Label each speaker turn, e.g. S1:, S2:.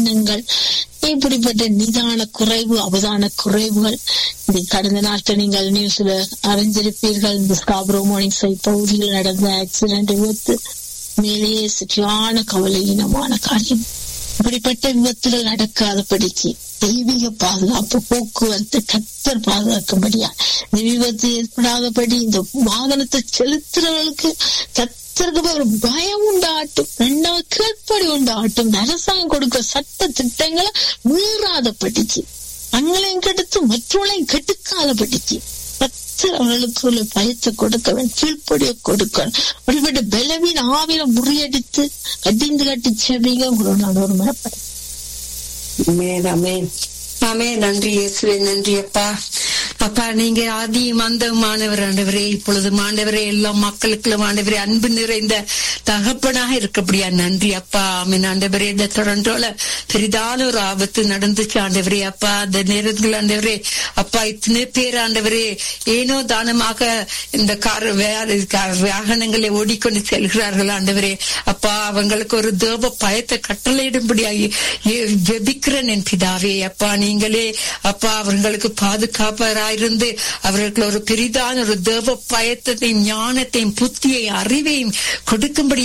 S1: எண்ணங்கள் இப்படிப்பட்ட நிதான குறைவு அவதான குறைவுகள் இந்த கடந்த நாட்கள் நீங்கள் நியூஸ்ல அறிஞ்சிருப்பீர்கள் இந்த ஸ்காப்ரோ மார்னிங் சைட் பகுதியில் நடந்த ஆக்சிடென்ட் விபத்து மேலேயே சரியான கவலையினமான காரியம் இப்படிப்பட்ட விபத்துகள் நடக்காதபடிக்கு தெய்வீக பாதுகாப்பு போக்குவரத்து கத்தர் பாதுகாக்கும்படியா இந்த விபத்து ஏற்படாதபடி இந்த வாகனத்தை செலுத்துறவர்களுக்கு கத்தருக்கு ஒரு பயம் உண்டாட்டும் ரெண்டாவது கீழ்ப்படி உண்டாட்டும் இந்த அரசாங்கம் கொடுக்கிற சட்ட திட்டங்களை மீறாதபடிக்கு தங்களையும் கெடுத்து மற்றவர்களையும் கெடுக்காதபடிக்கு கத்தர் அவர்களுக்கு உள்ள பயத்தை கொடுக்க வேண்டும் கீழ்ப்படிய கொடுக்கணும் அப்படிப்பட்ட பலவீன ஆவில முறியடித்து கட்டிந்து கட்டி செவிங்க உங்களோட நான் ஒரு மனப்படை
S2: அமேன் அமேன் ஆமே நன்றி இயேசுவே நன்றி அப்பா அப்பா நீங்க ஆதி மந்தமானவர் ஆண்டவரே இப்பொழுது ஆண்டவரே எல்லா மக்களுக்கும் ஆண்டவரே அன்பு நிறைந்த தகப்பனாக இருக்கபடியா நன்றி அப்பா ஆமீன் ஆண்டவரே இந்த டொரண்டோல பெரிதான ஒரு ஆபத்து நடந்துச்சு ஆண்டவரே அப்பா அந்த நேரத்தில் ஆண்டவரே அப்பா இத்தனை பேர் ஆண்டவரே ஏனோ தானமாக இந்த கார் வாகனங்களை ஓடிக்கொண்டு செல்கிறார்கள் ஆண்டவரே அப்பா அவங்களுக்கு ஒரு தேவ பயத்தை கட்டளையிடும்படியாகி ஜெபிக்கிறேன் என் பிதாவே அப்பா நீங்களே அப்பா அவர்களுக்கு பாதுகாப்பராயிருந்து அவர்களுக்கு ஒரு பெரிதான ஒரு தேவ பயத்தையும் ஞானத்தையும் புத்தியை அறிவையும் கொடுக்கும்படி